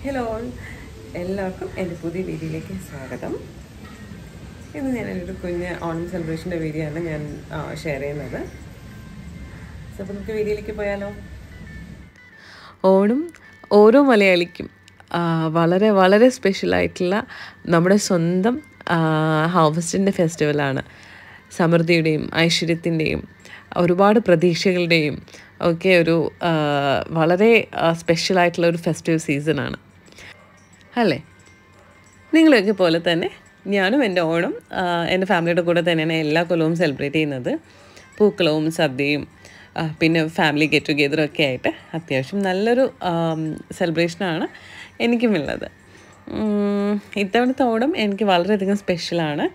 Hello എല്ലാവർക്കും എൻ്റെ പുതിയ വീഡിയോയിലേക്ക് സ്വാഗതം ഇന്ന് ഞാൻ എൻ്റെ ഒരു കുഞ്ഞ് ഓണം സെലിബ്രേഷൻ്റെ വീഡിയോ ആണ് ഞാൻ ഷെയർ ചെയ്യുന്നത് സോ അപ്പോൾ നമുക്ക് വീഡിയോയിലേക്ക് പോയാലോ ഓണം ഓരോ മലയാളിക്കും ആ, വളരെ വളരെ സ്പെഷ്യലായിട്ടുള്ള നമ്മുടെ സ്വന്തം ഹാർവസ്റ്റിൻ്റെ ഫെസ്റ്റിവലാണ് സമൃദ്ധിയുടെയും ഐശ്വര്യത്തിൻ്റെയും ഒരുപാട് പ്രതീക്ഷകളുടെയും ഒക്കെ ഒരു ആ, വളരെ സ്പെഷ്യലായിട്ടുള്ള ഒരു ഫെസ്റ്റിവൽ സീസണാണ് അല്ലേ നിങ്ങളെയൊക്കെ പോലെ തന്നെ ഞാനും എൻ്റെ ഓണം ആ, എൻ്റെ ഫാമിലിയുടെ കൂടെ തന്നെയാണ് എല്ലാ കൊല്ലവും സെലിബ്രേറ്റ് ചെയ്യുന്നത് പൂക്കളവും സദ്യയും ആ, പിന്നെ ഫാമിലി ഗെറ്റ് ടുഗെദറും ഒക്കെ ആയിട്ട് അത്യാവശ്യം നല്ലൊരു സെലിബ്രേഷനാണ് എനിക്കും ഉള്ളത് ഉം, ഇത്തവണത്തെ ഓണം എനിക്ക് വളരെയധികം സ്പെഷ്യലാണ്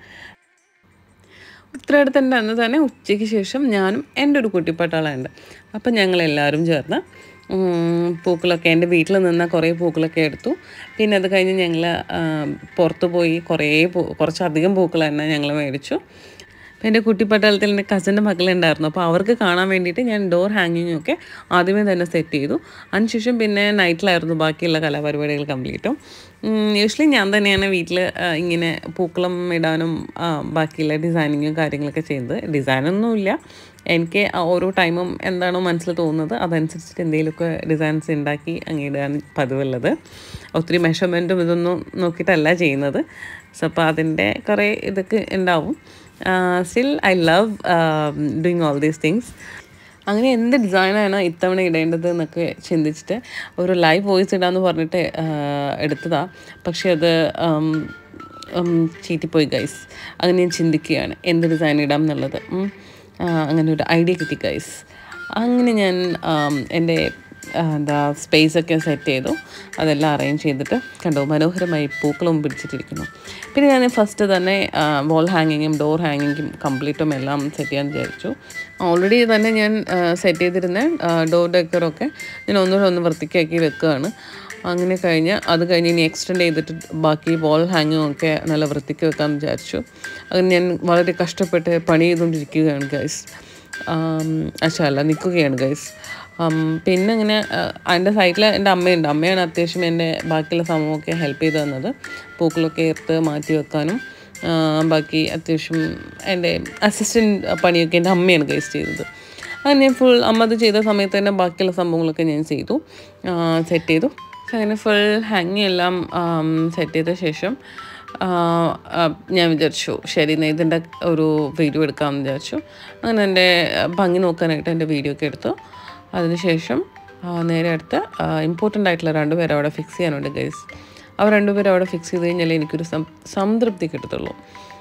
ഉത്തരാടത്തിൻ്റെ അന്ന് തന്നെ ഉച്ചയ്ക്ക് ശേഷം ഞാനും എൻ്റെ ഒരു കുട്ടിപ്പട്ടാളുണ്ട് അപ്പം ഞങ്ങളെല്ലാവരും ചേർന്ന് ഉം, പൂക്കളൊക്കെ എൻ്റെ വീട്ടിൽ നിന്ന കുറേ പൂക്കളൊക്കെ എടുത്തു പിന്നെ അത് കഴിഞ്ഞ് ഞങ്ങൾ പുറത്ത് പോയി കുറേ പൂ കുറച്ചധികം പൂക്കൾ തന്നെ ഞങ്ങൾ മേടിച്ചു അപ്പം എൻ്റെ കുട്ടിപ്പട്ടാളത്തിൽ എൻ്റെ കസിൻ്റെ മക്കളുണ്ടായിരുന്നു അപ്പോൾ അവർക്ക് കാണാൻ വേണ്ടിയിട്ട് ഞാൻ ഡോർ ഹാങ്ങിങ്ങും ഒക്കെ ആദ്യമേ തന്നെ സെറ്റ് ചെയ്തു അതിനുശേഷം പിന്നെ നൈറ്റിലായിരുന്നു ബാക്കിയുള്ള കലാപരിപാടികൾ കംപ്ലീറ്റും യൂഷ്വലി ഞാൻ തന്നെയാണ് വീട്ടിൽ ഇങ്ങനെ പൂക്കളം ഇടാനും ആ, ബാക്കിയുള്ള ഡിസൈനിങ്ങും കാര്യങ്ങളൊക്കെ ചെയ്യുന്നത് ഡിസൈനൊന്നുമില്ല എനിക്ക് ആ ഓരോ ടൈമും എന്താണോ മനസ്സിൽ തോന്നുന്നത് അതനുസരിച്ചിട്ട് എന്തെങ്കിലുമൊക്കെ ഡിസൈൻസ് ഉണ്ടാക്കി അങ്ങിടാൻ പതിവുള്ളത് ഒത്തിരി മെഷർമെൻറ്റും ഇതൊന്നും നോക്കിയിട്ടല്ല ചെയ്യുന്നത് സോ അപ്പോൾ അതിൻ്റെ കുറേ ഇതൊക്കെ ഉണ്ടാവും still I love doing all these things അങ്ങനെ എന്ത് ഡിസൈനാണ് ഇത്തവണ ഇടേണ്ടത് എന്നൊക്കെ ചിന്തിച്ചിട്ട് ഒരു ലൈവ് വോയിസ് ഇടാന്ന് പറഞ്ഞിട്ട് ആ, എടുത്തതാ പക്ഷെ അത് ആം, ഉം, ചീറ്റിപ്പോയി ഗൈസ് അങ്ങനെ ഞാൻ ചിന്തിക്കുകയാണ് എന്ത് ഡിസൈൻ ഇടാം എന്നുള്ളത് ഉം. ആ, അങ്ങനെ ഒരു ഐഡിയ കിട്ടി ഗൈസ് അങ്ങനെ ഞാൻ ആം, എൻ്റെ ആ, എന്താ സ്പേസൊക്കെ സെറ്റ് ചെയ്തു അതെല്ലാം അറേഞ്ച് ചെയ്തിട്ട് കണ്ടോ മനോഹരമായി പൂക്കളും പിടിച്ചിട്ടിരിക്കുന്നു പിന്നെ ഞാൻ ഫസ്റ്റ് തന്നെ വാൾ ഹാങ്ങിങ്ങും ഡോർ ഹാങ്ങിങ്ങും കംപ്ലീറ്റും എല്ലാം സെറ്റ് ചെയ്യാൻ വിചാരിച്ചു ഓൾറെഡി തന്നെ ഞാൻ സെറ്റ് ചെയ്തിരുന്ന ഡോർ ഡെക്കറൊക്കെ ഞാൻ ഒന്നുകൂടെ ഒന്ന് വൃത്തിക്കാക്കി വെക്കുകയാണ് അങ്ങനെ കഴിഞ്ഞ് അത് കഴിഞ്ഞ് ഇനി എക്സ്റ്റെൻഡ് ചെയ്തിട്ട് ബാക്കി വാൾ ഹാങ്ങിങ്ങും ഒക്കെ നല്ല വൃത്തിക്ക് വെക്കാമെന്ന് വിചാരിച്ചു അത് ഞാൻ വളരെ കഷ്ടപ്പെട്ട് പണി ചെയ്തുകൊണ്ടിരിക്കുകയാണ് ഗൈസ് അച്ഛാ അല്ല നിൽക്കുകയാണ് ഗൈസ് പിന്നെ ഇങ്ങനെ അതിൻ്റെ സൈഡിൽ എൻ്റെ അമ്മയുണ്ട് അമ്മയാണ് അത്യാവശ്യം എൻ്റെ ബാക്കിയുള്ള സംഭവമൊക്കെ ഹെൽപ്പ് ചെയ്ത് തന്നത് പൂക്കളൊക്കെ എടുത്ത് മാറ്റി വെക്കാനും ആ, ബാക്കി അത്യാവശ്യം എൻ്റെ അസിസ്റ്റൻറ്റ് പണിയൊക്കെ എൻ്റെ അമ്മയാണ് ഗൈസ് ചെയ്തത് അങ്ങനെ ഞാൻ ഫുൾ അമ്മ അത് ചെയ്ത സമയത്ത് തന്നെ ബാക്കിയുള്ള സംഭവങ്ങളൊക്കെ ഞാൻ ചെയ്തു സെറ്റ് ചെയ്തു അങ്ങനെ ഫുൾ ഹാങ്ങി എല്ലാം സെറ്റ് ചെയ്ത ശേഷം ആ, ആ, ഞാൻ വിചാരിച്ചു ശരി എന്നാൽ ഇതിൻ്റെ ഒരു വീഡിയോ എടുക്കാമെന്ന് വിചാരിച്ചു അങ്ങനെ എൻ്റെ ഭംഗി നോക്കാനായിട്ട് എൻ്റെ വീഡിയോ ഒക്കെ എടുത്തു അതിനുശേഷം ആ, നേരെ അടുത്ത് ഇമ്പോർട്ടൻ്റ് ആയിട്ടുള്ള രണ്ടുപേരെ അവിടെ ഫിക്സ് ചെയ്യാനുണ്ട് ഗൈസ് അവർ രണ്ടുപേരും അവിടെ ഫിക്സ് ചെയ്ത് കഴിഞ്ഞാൽ എനിക്കൊരു സം സംതൃപ്തി കിട്ടത്തുള്ളൂ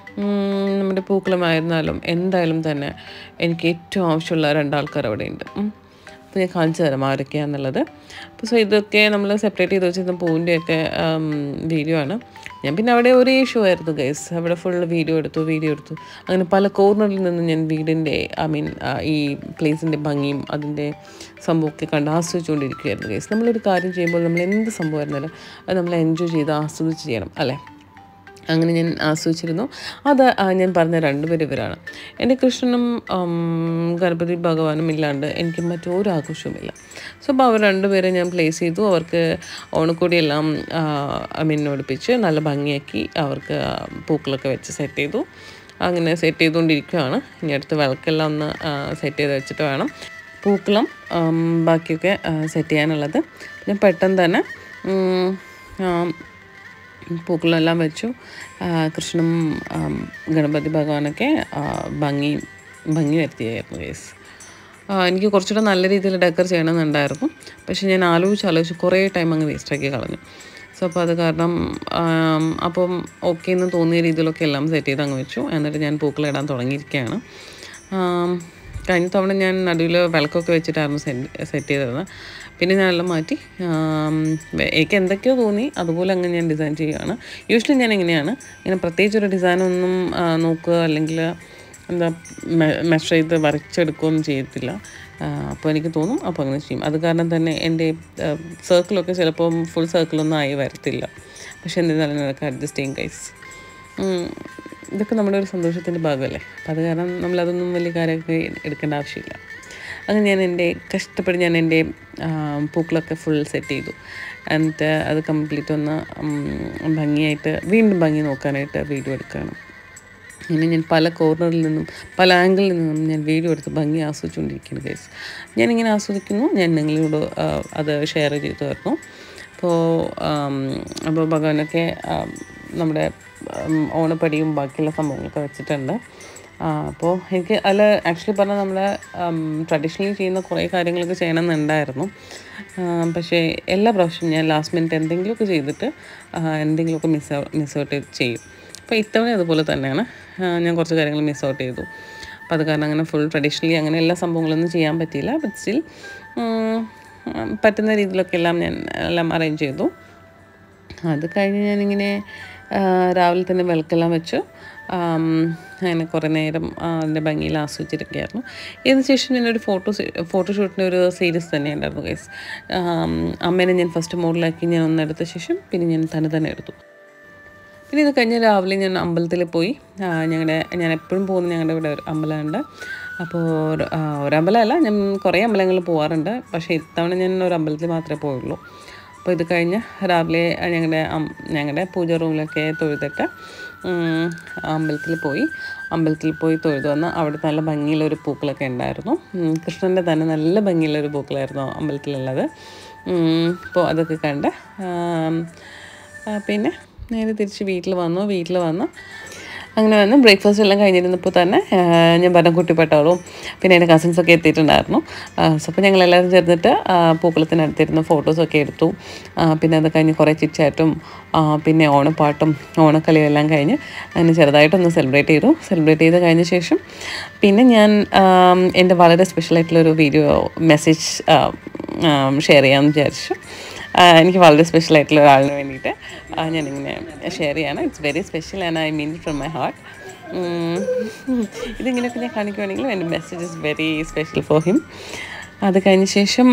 ഉം, നമ്മുടെ പൂക്കളമായിരുന്നാലും എന്തായാലും തന്നെ എനിക്ക് ഏറ്റവും ആവശ്യമുള്ള രണ്ടാൾക്കാർ അവിടെ ഉണ്ട് അപ്പോൾ ഞാൻ കാണിച്ചു തരാം ആരൊക്കെയാണെന്നുള്ളത് അപ്പോൾ സോ ഇതൊക്കെ നമ്മൾ സെപ്പറേറ്റ് ചെയ്ത് വെച്ചിരുന്ന പൂവിൻ്റെയൊക്കെ വീഡിയോ ആണ് ഞാൻ പിന്നെ അവിടെ ഒരേ ഷോ ആയിരുന്നു ഗൈസ് അവിടെ ഫുൾ വീഡിയോ എടുത്തു വീഡിയോ എടുത്തു അങ്ങനെ പല കോർണറിൽ നിന്ന് ഞാൻ വീടിൻ്റെ ഐ മീൻ ഈ പ്ലേസിൻ്റെ ഭംഗിയും അതിൻ്റെ സംഭവമൊക്കെ കണ്ട് ആസ്വദിച്ചുകൊണ്ടിരിക്കുകയായിരുന്നു ഗൈസ് നമ്മളൊരു കാര്യം ചെയ്യുമ്പോൾ നമ്മൾ എന്ത് സംഭവമായിരുന്നാലും അത് നമ്മൾ എൻജോയ് ചെയ്ത് ആസ്വദിച്ച് ചെയ്യണം അല്ലേ അങ്ങനെ ഞാൻ ആസ്വദിച്ചിരുന്നു അത് ആ, ഞാൻ പറഞ്ഞ രണ്ടുപേരും ഇവരാണ് എൻ്റെ കൃഷ്ണനും ഉം, ഗണപതി ഭഗവാനും ഇല്ലാണ്ട് എനിക്ക് മറ്റൊരു ആഘോഷവുമില്ല സോ അപ്പോൾ അവർ രണ്ടുപേരെ ഞാൻ പ്ലേസ് ചെയ്തു അവർക്ക് ഓണക്കോടിയെല്ലാം ഐ മീൻ ഒടിപ്പിച്ച് നല്ല ഭംഗിയാക്കി അവർക്ക് ആ, പൂക്കളൊക്കെ വെച്ച് സെറ്റ് ചെയ്തു അങ്ങനെ സെറ്റ് ചെയ്തുകൊണ്ടിരിക്കുകയാണ് ഇനി അടുത്ത് വിളക്കെല്ലാം ഒന്ന് സെറ്റ് ചെയ്ത് വെച്ചിട്ട് വേണം പൂക്കളം ഉം, ബാക്കിയൊക്കെ സെറ്റ് ചെയ്യാനുള്ളത് പിന്നെ പെട്ടെന്ന് തന്നെ ഉം, ആ, പൂക്കളെല്ലാം വെച്ചു ആ, കൃഷ്ണനും ആം, ഗണപതി ഭഗവാനൊക്കെ ആ, ഭംഗി ഭംഗി വരുത്തിയായിരുന്നു കേസ് എനിക്ക് കുറച്ചുകൂടെ നല്ല രീതിയിൽ ഡെക്കർ ചെയ്യണമെന്നുണ്ടായിരുന്നു പക്ഷെ ഞാൻ ആലോചിച്ച് ആലോചിച്ച് കുറേ ടൈം അങ്ങ് വേസ്റ്റാക്കി കളഞ്ഞു സോ അപ്പോൾ അത് കാരണം ആം, അപ്പം ഓക്കെ എന്ന് തോന്നിയ രീതിയിലൊക്കെ എല്ലാം സെറ്റ് ചെയ്ത് അങ്ങ് വെച്ചു എന്നിട്ട് ഞാൻ പൂക്കളിടാൻ തുടങ്ങിയിരിക്കുകയാണ് ആം, കഴിഞ്ഞ തവണ ഞാൻ നടുവിൽ വിളക്കൊക്കെ വെച്ചിട്ടായിരുന്നു സെറ്റ് സെറ്റ് ചെയ്തിരുന്നത് പിന്നെ ഞാനെല്ലാം മാറ്റി ആം, വെ- എനിക്ക് എന്തൊക്കെയോ തോന്നി അതുപോലെ അങ്ങ് ഞാൻ ഡിസൈൻ ചെയ്യുകയാണ് യൂഷ്വലി ഞാൻ എങ്ങനെയാണ് ഇങ്ങനെ പ്രത്യേകിച്ച് ഒരു ഡിസൈനൊന്നും ആ, നോക്കുക അല്ലെങ്കിൽ എന്താ മെഷർ ചെയ്ത് വരച്ചെടുക്കുകയൊന്നും ചെയ്യത്തില്ല അപ്പോൾ എനിക്ക് തോന്നും അപ്പോൾ അങ്ങനെ ചെയ്യും അത് കാരണം തന്നെ എൻ്റെ സർക്കിളൊക്കെ ചിലപ്പം ഫുൾ സർക്കിളൊന്നും ആയി വരത്തില്ല പക്ഷെ എന്നിരുന്നാലും എനിക്ക് അഡ്ജസ്റ്റ് ചെയ്യും കൈസ് ഇതൊക്കെ നമ്മുടെ ഒരു സന്തോഷത്തിൻ്റെ ഭാഗമല്ലേ അപ്പോൾ അത് കാരണം നമ്മളതൊന്നും വലിയ കാര്യമൊക്കെ എടുക്കേണ്ട ആവശ്യമില്ല അങ്ങനെ ഞാൻ എൻ്റെ കഷ്ടപ്പെട്ട് ഞാൻ എൻ്റെ ആ, പൂക്കളൊക്കെ ഫുൾ സെറ്റ് ചെയ്തു എന്നിട്ട് അത് കംപ്ലീറ്റ് ഒന്ന് ഉം, ഭംഗിയായിട്ട് വീണ്ടും ഭംഗി നോക്കാനായിട്ട് വീഡിയോ എടുക്കുകയാണ് ഇങ്ങനെ ഞാൻ പല കോർണറിൽ നിന്നും പല ആംഗിളിൽ നിന്നും ഞാൻ വീഡിയോ എടുത്ത് ഭംഗി ആസ്വദിച്ചുകൊണ്ടിരിക്കുന്നു ഗൈസ് ഞാനിങ്ങനെ ആസ്വദിക്കുന്നു ഞാൻ നിങ്ങളോട് ആ, അത് ഷെയർ ചെയ്തു തരുന്നു അപ്പോൾ അപ്പോൾ ഭഗവാനൊക്കെ ആം, നമ്മുടെ ആം, ഓണപ്പടിയും ബാക്കിയുള്ള സംഭവങ്ങളൊക്കെ വെച്ചിട്ടുണ്ട് ആ, അപ്പോൾ എനിക്ക് അതിൽ ആക്ച്വലി പറഞ്ഞാൽ നമ്മളെ ട്രഡീഷണലി ചെയ്യുന്ന കുറേ കാര്യങ്ങളൊക്കെ ചെയ്യണമെന്നുണ്ടായിരുന്നു ആ, പക്ഷേ എല്ലാ പ്രാവശ്യവും ഞാൻ ലാസ്റ്റ് മിനിറ്റ് എന്തെങ്കിലുമൊക്കെ ചെയ്തിട്ട് ആ, എന്തെങ്കിലുമൊക്കെ മിസ് മിസ് ഔട്ട് ചെയ്യും അപ്പോൾ ഇത്തവണ അതുപോലെ തന്നെയാണ് ആ, ഞാൻ കുറച്ച് കാര്യങ്ങൾ മിസ് ഔട്ട് ചെയ്തു അപ്പോൾ അത് കാരണം അങ്ങനെ ഫുൾ ട്രഡീഷണലി അങ്ങനെ എല്ലാ സംഭവങ്ങളൊന്നും ചെയ്യാൻ പറ്റിയില്ല ബട്ട് സ്റ്റിൽ പറ്റുന്ന രീതിയിലൊക്കെ എല്ലാം ഞാൻ എല്ലാം അറേഞ്ച് ചെയ്തു അത് കഴിഞ്ഞ് ഞാനിങ്ങനെ ആ, രാവിലെ തന്നെ വിളക്കെല്ലാം വെച്ചു ആം, അങ്ങനെ കുറേ നേരം ആ, അതിൻ്റെ ഭംഗിയിൽ ആസ്വദിച്ചിരിക്കുകയായിരുന്നു ഇതിന് ശേഷം ഞാനൊരു ഫോട്ടോ ഫോട്ടോഷൂട്ടിൻ്റെ ഒരു സീരീസ് തന്നെ ഉണ്ടായിരുന്നു ഗൈസ് അമ്മേനെ ഞാൻ ഫസ്റ്റ് മോഡലാക്കി ഞാൻ ഒന്നെടുത്ത ശേഷം പിന്നെ ഞാൻ തന്നെ തന്നെ എടുത്തു പിന്നെ ഇത് കഴിഞ്ഞ് രാവിലെ ഞാൻ അമ്പലത്തിൽ പോയി ഞങ്ങളുടെ ഞാൻ എപ്പോഴും പോകുന്ന ഞങ്ങളുടെ ഇവിടെ ഒരു അമ്പലമുണ്ട് അപ്പോൾ ഒരു ആ, ഒരു അമ്പലമല്ല ഞാൻ കുറേ അമ്പലങ്ങളിൽ പോകാറുണ്ട് പക്ഷേ ഇത്തവണ ഞാൻ ഒരു അമ്പലത്തിൽ മാത്രമേ പോയുള്ളൂ അപ്പോൾ ഇത് കഴിഞ്ഞ് രാവിലെ ഞങ്ങളുടെ അം- ഞങ്ങളുടെ പൂജ റൂമിലൊക്കെ തൊഴുതിട്ട് ഉം, അമ്പലത്തിൽ പോയി അമ്പലത്തിൽ പോയി തൊഴുതു വന്ന് അവിടെ നല്ല ഭംഗിയുള്ളൊരു പൂക്കളൊക്കെ ഉണ്ടായിരുന്നു ഉം, കൃഷ്ണൻ്റെ തന്നെ നല്ല ഭംഗിയുള്ളൊരു പൂക്കളായിരുന്നു അമ്പലത്തിലുള്ളത് ഉം, അപ്പോൾ അതൊക്കെ കണ്ട് ആം, ആ, പിന്നെ നേരെ തിരിച്ച് വീട്ടിൽ വന്നു വീട്ടിൽ വന്ന് അങ്ങനെ വന്ന് ബ്രേക്ക്ഫാസ്റ്റ് എല്ലാം കഴിഞ്ഞിരുന്നപ്പോൾ തന്നെ ആ, ഞാൻ പറഞ്ഞ കുട്ടിപ്പട്ടാളും പിന്നെ എൻ്റെ കസിൻസൊക്കെ എത്തിയിട്ടുണ്ടായിരുന്നു സോ അപ്പോൾ ഞങ്ങളെല്ലാവരും ചേർന്നിട്ട് ആ, പൂക്കളത്തിനടുത്തിരുന്ന് ഫോട്ടോസൊക്കെ എടുത്തു ആ, പിന്നെ അത് കഴിഞ്ഞ് കുറേ ചിറ്റാറ്റും ആ, പിന്നെ ഓണപ്പാട്ടും ഓണക്കളിയും എല്ലാം കഴിഞ്ഞ് അങ്ങനെ ചെറുതായിട്ടൊന്ന് സെലിബ്രേറ്റ് ചെയ്തു സെലിബ്രേറ്റ് ചെയ്ത് കഴിഞ്ഞ ശേഷം പിന്നെ ഞാൻ ആം, എൻ്റെ വളരെ സ്പെഷ്യലായിട്ടുള്ളൊരു വീഡിയോ മെസ്സേജ് ഷെയർ ചെയ്യാമെന്ന് വിചാരിച്ചു ആ, എനിക്ക് വളരെ സ്പെഷ്യൽ ആയിട്ടുള്ള ഒരാളിന് വേണ്ടിയിട്ട് ആ, ഞാനിങ്ങനെ ഷെയർ ചെയ്യാണ് it's very special and I mean from my heart ഇതിങ്ങനെയൊക്കെ ഞാൻ കാണിക്കുവാണെങ്കിലും എൻ്റെ message is very special for him അത് കഴിഞ്ഞ ശേഷം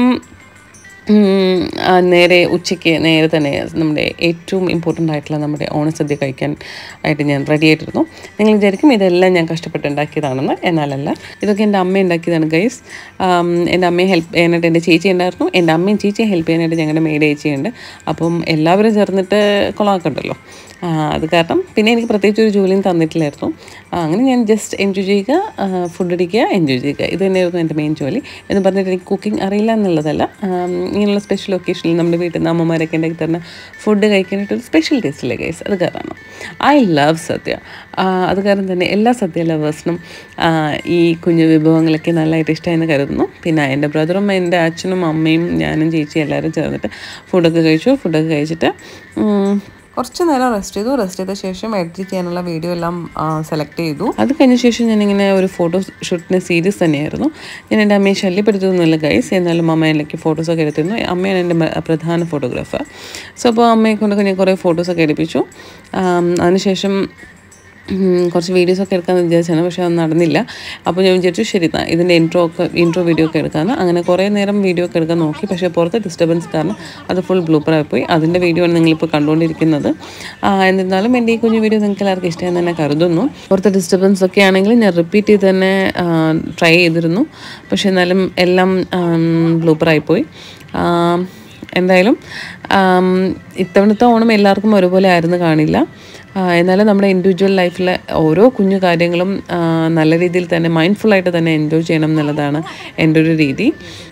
ഉം, ആ, നേരെ ഉച്ചയ്ക്ക് നേരെ തന്നെ നമ്മുടെ ഏറ്റവും ഇമ്പോർട്ടൻ്റ് ആയിട്ടുള്ള നമ്മുടെ ഓണസദ്യ കഴിക്കാൻ ആയിട്ട് ഞാൻ റെഡി ആയിട്ടിരുന്നു നിങ്ങൾ വിചാരിക്കും ഇതെല്ലാം ഞാൻ കഷ്ടപ്പെട്ട് ഉണ്ടാക്കിയതാണെന്ന് എന്നാലല്ല ഇതൊക്കെ എൻ്റെ അമ്മ ഉണ്ടാക്കിയതാണ് ഗൈസ് എൻ്റെ അമ്മയെ ഹെൽപ്പ് ചെയ്യാനായിട്ട് എൻ്റെ ചേച്ചി ഉണ്ടായിരുന്നു എൻ്റെ അമ്മയും ചേച്ചിയെ ഹെൽപ്പ് ചെയ്യാനായിട്ട് ഞങ്ങളുടെ മെയ്ഡ് ചേച്ചിയുണ്ട് അപ്പം എല്ലാവരും ചേർന്നിട്ട് കൊളാക്കണ്ടല്ലോ ആ, അത് കാരണം പിന്നെ എനിക്ക് പ്രത്യേകിച്ച് ഒരു ജോലിയും തന്നിട്ടില്ലായിരുന്നു ആ, അങ്ങനെ ഞാൻ ജസ്റ്റ് എൻജോയ് ചെയ്യുക ഫുഡ് അടിക്കുക എൻജോയ് ചെയ്യുക ഇത് തന്നെയായിരുന്നു എൻ്റെ മെയിൻ ജോലി എന്ന് പറഞ്ഞിട്ട് എനിക്ക് കുക്കിംഗ് അറിയില്ല എന്നുള്ളതല്ല ആം, ഇങ്ങനെയുള്ള സ്പെഷ്യൽ ഒക്കേഷനിൽ നമ്മുടെ വീട്ടിൽ നിന്ന് അമ്മമാരൊക്കെ ഉണ്ടാക്കി തരുന്ന ഫുഡ് കഴിക്കാനായിട്ട് ഒരു സ്പെഷ്യൽ ടേസ്റ്റിലെ ഗൈസ് അത് കാരണമാണ് ഐ ലവ് സദ്യ ആ, അത് കാരണം തന്നെ എല്ലാ സദ്യ ലവേഴ്സിനും ഈ കുഞ്ഞു വിഭവങ്ങളൊക്കെ നല്ലതായിട്ട് ഇഷ്ടമായെന്ന് കരുതുന്നു പിന്നെ എൻ്റെ ബ്രദറും എൻ്റെ അച്ഛനും അമ്മയും ഞാനും ചേച്ചിയും എല്ലാവരും ചേർന്നിട്ട് ഫുഡൊക്കെ കഴിച്ചു ഫുഡൊക്കെ കഴിച്ചിട്ട് ഉം, കുറച്ച് നേരം റെസ്റ്റ് ചെയ്തു റെസ്റ്റ് ചെയ്ത ശേഷം എഡിറ്റ് ചെയ്യാനുള്ള വീഡിയോ എല്ലാം സെലക്ട് ചെയ്തു അത് കഴിഞ്ഞ ശേഷം ഞാനിങ്ങനെ ഒരു ഫോട്ടോ ഷൂട്ടിന് സീരീസ് തന്നെയായിരുന്നു ഞാൻ എൻ്റെ അമ്മയെ ശല്യപ്പെടുത്തുന്നില്ല ഗൈസ് എന്നാലും അമ്മ എനിക്ക് ഫോട്ടോസൊക്കെ എടുത്തിരുന്നു അമ്മയാണ് എൻ്റെ മ- പ്രധാന ഫോട്ടോഗ്രാഫർ സോ അപ്പോൾ അമ്മയെ കൊണ്ടൊക്കെ ഞാൻ കുറേ ഫോട്ടോസൊക്കെ എടുപ്പിച്ചു ആം, അതിനുശേഷം ഉം, കുറച്ച് വീഡിയോസൊക്കെ എടുക്കാമെന്ന് വിചാരിച്ചാണ് പക്ഷേ അത് നടന്നില്ല അപ്പോൾ ഞാൻ വിചാരിച്ചു ശരി എന്നാ ഇതിൻ്റെ ഇൻട്രോ ഒക്കെ ഇൻട്രോ വീഡിയോ ഒക്കെ എടുക്കാമെന്ന് അങ്ങനെ കുറേ നേരം വീഡിയോ ഒക്കെ എടുക്കാൻ നോക്കി പക്ഷേ പുറത്ത് ഡിസ്റ്റർബൻസ് കാരണം അത് ഫുൾ ബ്ലൂപ്പറായി പോയി അതിൻ്റെ വീഡിയോ ആണ് നിങ്ങളിപ്പോൾ കണ്ടുകൊണ്ടിരിക്കുന്നത് ആ, എന്നിരുന്നാലും എൻ്റെ ഈ കുഞ്ഞു വീഡിയോ നിങ്ങൾക്ക് എല്ലാവർക്കും ഇഷ്ടമെന്ന് തന്നെ കരുതുന്നു പുറത്ത് ഡിസ്റ്റർബൻസ് ഒക്കെ ആണെങ്കിൽ ഞാൻ റിപ്പീറ്റ് ചെയ്ത് തന്നെ ട്രൈ ചെയ്തിരുന്നു പക്ഷേ എന്നാലും എല്ലാം ബ്ലൂപ്പറായി പോയി എന്തായാലും ആം, ഇത്തവണത്തെ ഓണം എല്ലാവർക്കും ഒരുപോലെ ആയിരുന്നു കാണില്ല ആ, എന്നാലും നമ്മുടെ ഇൻഡിവിജ്വൽ ലൈഫിലെ ഓരോ കുഞ്ഞു കാര്യങ്ങളും ആ, നല്ല രീതിയിൽ തന്നെ മൈൻഡ്ഫുള്ളായിട്ട് തന്നെ എൻജോയ് ചെയ്യണം എന്നുള്ളതാണ് എൻ്റെ ഒരു രീതി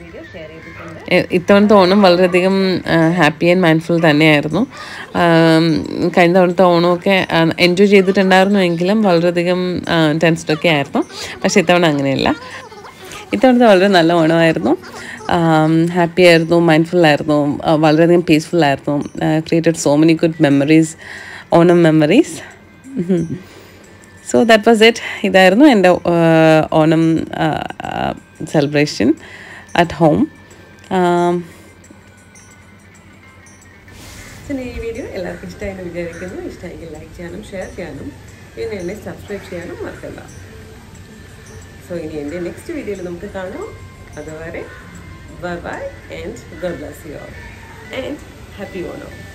എ- ഇത്തവണത്തെ ഓണം വളരെയധികം ഹാപ്പി ആൻഡ് മൈൻഡ്ഫുൾ തന്നെയായിരുന്നു ആം, കഴിഞ്ഞ തവണത്തെ ഓണമൊക്കെ എൻജോയ് ചെയ്തിട്ടുണ്ടായിരുന്നു എങ്കിലും വളരെയധികം ടെൻസ്ഡൊക്കെ ആയിരുന്നു പക്ഷേ ഇത്തവണ അങ്ങനെയല്ല ഇത്തവണത്തെ വളരെ നല്ല ഓണമായിരുന്നു ഹാപ്പി ആയിരുന്നു മൈൻഡ്ഫുൾ ആയിരുന്നു ആ, വളരെയധികം പീസ്ഫുൾ ആയിരുന്നു created so many good memories Onam memories so that was it ഇതായിരുന്നു എൻ്റെ ആ, ഓണം സെലിബ്രേഷൻ അറ്റ് ഹോം പിന്നെ ഈ വീഡിയോ എല്ലാവർക്കും ഇഷ്ടമായെന്ന് വിചാരിക്കുന്നു ഇഷ്ടമായെങ്കിൽ ലൈക്ക് ചെയ്യാനും ഷെയർ ചെയ്യാനും പിന്നെ എന്നെ സബ്സ്ക്രൈബ് ചെയ്യാനും മറക്കണ്ട സോ ഇനി എൻ്റെ നെക്സ്റ്റ് വീഡിയോയിൽ നമുക്ക് കാണാം അതുവരെ bye bye and God bless you all and happy Onam